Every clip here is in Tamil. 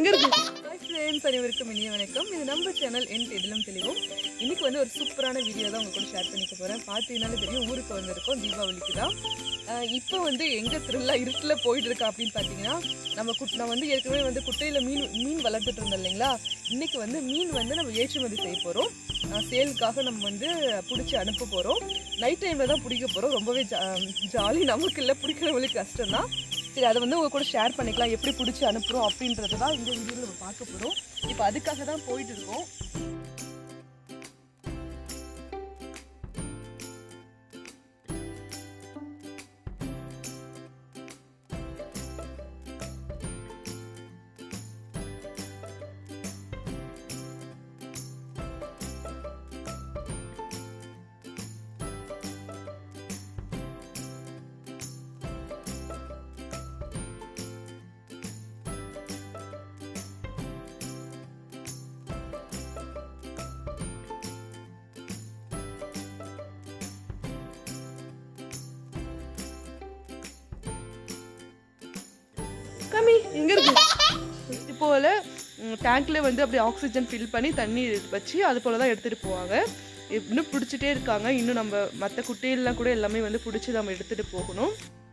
எங்க இருக்கு ஹாய் ஃப்ரெண்ட்ஸ் அனைவருக்கும் இனிய வணக்கம் இது நம்ம சேனல் என் எதிலும் தெளிவும் இன்னைக்கு வந்து ஒரு சூப்பரான வீடியோ தான் உங்க கூட ஷேர் பண்ணிக்க போறேன் பார்த்தீங்கன்னாலே தெரியும் ஊருக்கு வந்திருக்கோம் தீபாவளிக்கு தான் ஆஹ் இப்போ வந்து எங்க திருவிழா இருட்டில் போயிட்டு இருக்கா அப்படின்னு பார்த்தீங்கன்னா நம்ம குட் நான் வந்து ஏற்கனவே வந்து குட்டையில் மீன் மீன் வளர்த்துட்டு இருந்தோம் இல்லைங்களா இன்னைக்கு வந்து மீன் வந்து நம்ம ஏற்றுமதி செய்ய போகிறோம் சேலுக்காக நம்ம வந்து பிடிச்சி அனுப்ப போகிறோம் நைட் டைமில் தான் பிடிக்க போகிறோம் ரொம்பவே ஜா ஜாலி நமக்கு இல்லை பிடிக்கிறவங்களுக்கு கஷ்டம் தான் சரி அதை வந்து உங்க கூட ஷேர் பண்ணிக்கலாம் எப்படி பிடிச்சி அனுப்புகிறோம் அப்படின்றது தான் இந்த வீடியோவில் நம்ம பார்க்க போகிறோம் இப்போ அதுக்காக தான் போயிட்டு இருக்கோம் கம்மி எங்க இருக்கு இது போல டேங்க்ல வந்து அப்படியே ஆக்சிஜன் ஃபில் பண்ணி தண்ணி வச்சு அது போல தான் எடுத்துட்டு போவாங்க இன்னும் பிடிச்சிட்டே இருக்காங்க இன்னும் நம்ம மற்ற குட்டையெல்லாம் கூட எல்லாமே வந்து பிடிச்சி நம்ம எடுத்துட்டு போகணும்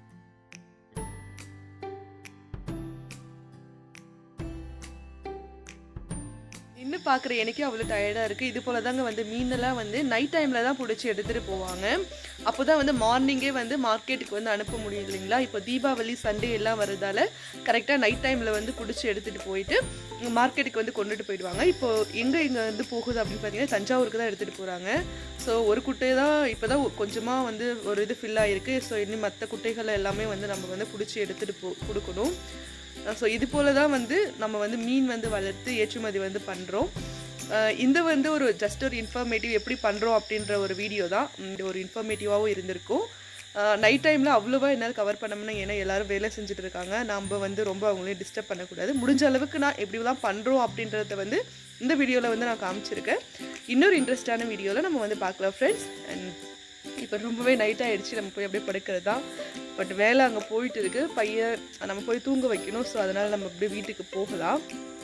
இன்னும் பார்க்குற எனக்கே அவ்வளோ டயர்டாக இருக்குது இது போல் தாங்க வந்து மீனெல்லாம் வந்து நைட் டைமில் தான் பிடிச்சி எடுத்துகிட்டு போவாங்க அப்போ தான் வந்து மார்னிங்கே வந்து மார்க்கெட்டுக்கு வந்து அனுப்ப முடியும் இல்லைங்களா இப்போ தீபாவளி சண்டே எல்லாம் வரதால கரெக்டாக நைட் டைமில் வந்து பிடிச்சி எடுத்துகிட்டு போயிட்டு மார்க்கெட்டுக்கு வந்து கொண்டுட்டு போயிடுவாங்க இப்போ எங்கே இங்கே வந்து போகுது அப்படின்னு பார்த்தீங்கன்னா தஞ்சாவூருக்கு தான் எடுத்துகிட்டு போகிறாங்க ஸோ ஒரு குட்டை தான் இப்போ தான் கொஞ்சமாக வந்து ஒரு இது ஃபில் ஆகிருக்கு ஸோ இன்னும் மற்ற குட்டைகள் எல்லாமே வந்து நம்ம வந்து பிடிச்சி எடுத்துகிட்டு போ கொடுக்கணும் ஸோ இது போல தான் வந்து நம்ம வந்து மீன் வந்து வளர்த்து ஏற்றுமதி வந்து பண்ணுறோம் இந்த வந்து ஒரு ஜஸ்ட் ஒரு இன்ஃபர்மேட்டிவ் எப்படி பண்ணுறோம் அப்படின்ற ஒரு வீடியோ தான் இந்த ஒரு இன்ஃபர்மேட்டிவாகவும் இருந்திருக்கும் நைட் டைமில் அவ்வளோவா என்னால் கவர் பண்ணோம்னா ஏன்னா எல்லாரும் வேலை செஞ்சுட்டு இருக்காங்க நம்ம வந்து ரொம்ப அவங்களையும் டிஸ்டர்ப் பண்ணக்கூடாது முடிஞ்ச அளவுக்கு நான் எப்படிலாம் பண்ணுறோம் அப்படின்றத வந்து இந்த வீடியோவில் வந்து நான் காமிச்சிருக்கேன் இன்னொரு இன்ட்ரெஸ்டான வீடியோவில் நம்ம வந்து பார்க்கலாம் ஃப்ரெண்ட்ஸ் அண்ட் இப்போ ரொம்பவே நைட் ஆகிடுச்சு நம்ம போய் அப்படியே படுக்கிறது தான் பட் வேலை அங்கே போயிட்டு இருக்கு பையன் நம்ம போய் தூங்க வைக்கணும் ஸோ அதனால் நம்ம அப்படியே வீட்டுக்கு போகலாம்